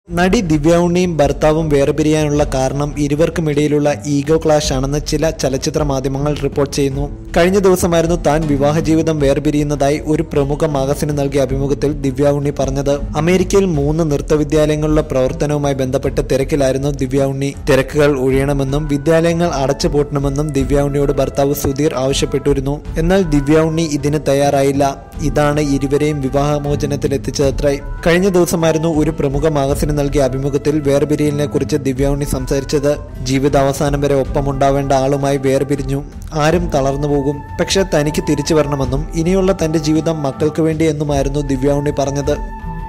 നടി ദിവ്യ ഉണ്ണിയും ഭർത്താവും വേർപിരിയാനുള്ള കാരണം ഇരുവർക്കുമിടയിലുള്ള ഈഗോ ക്ലാഷ് ആണെന്ന് ചില ചലച്ചിത്ര മാധ്യമങ്ങൾ റിപ്പോർട്ട് ചെയ്യുന്നു കഴിഞ്ഞ ദിവസമായിരുന്നു താൻ വിവാഹ ജീവിതം വേർപിരിയുന്നതായി ഒരു പ്രമുഖ മാഗസിന് നൽകിയ അഭിമുഖത്തിൽ ദിവ്യ ഉണ്ണി പറഞ്ഞത് അമേരിക്കയിൽ മൂന്ന് നൃത്ത വിദ്യാലയങ്ങളുടെ പ്രവർത്തനവുമായി ബന്ധപ്പെട്ട് തിരക്കിലായിരുന്നു ദിവ്യ ഉണ്ണി തിരക്കുകൾ ഒഴിയണമെന്നും വിദ്യാലയങ്ങൾ അടച്ചുപൂട്ടണമെന്നും ദിവ്യ ഉണ്ണിയോട് ഭർത്താവ് സുധീർ ആവശ്യപ്പെട്ടിരുന്നു എന്നാൽ ദിവ്യ ഉണ്ണി ഇതിന് തയ്യാറായില്ല ഇതാണ് ഇരുവരെയും വിവാഹമോചനത്തിൽ എത്തിച്ചതത്രേ കഴിഞ്ഞ ദിവസമായിരുന്നു ഒരു പ്രമുഖ മാഗസിന് നൽകിയ അഭിമുഖത്തിൽ വേർപിരിയലിനെ കുറിച്ച് ദിവ്യ ഉണ്ണി സംസാരിച്ചത് ജീവിതാവസാനം വരെ ഒപ്പമുണ്ടാവേണ്ട ആളുമായി വേർപിരിഞ്ഞു ആരും തളർന്നു പോകും പക്ഷെ തനിക്ക് തിരിച്ചു വരണമെന്നും ഇനിയുള്ള തന്റെ ജീവിതം മക്കൾക്ക് വേണ്ടി എന്നുമായിരുന്നു ദിവ്യ ഉണ്ണി പറഞ്ഞത്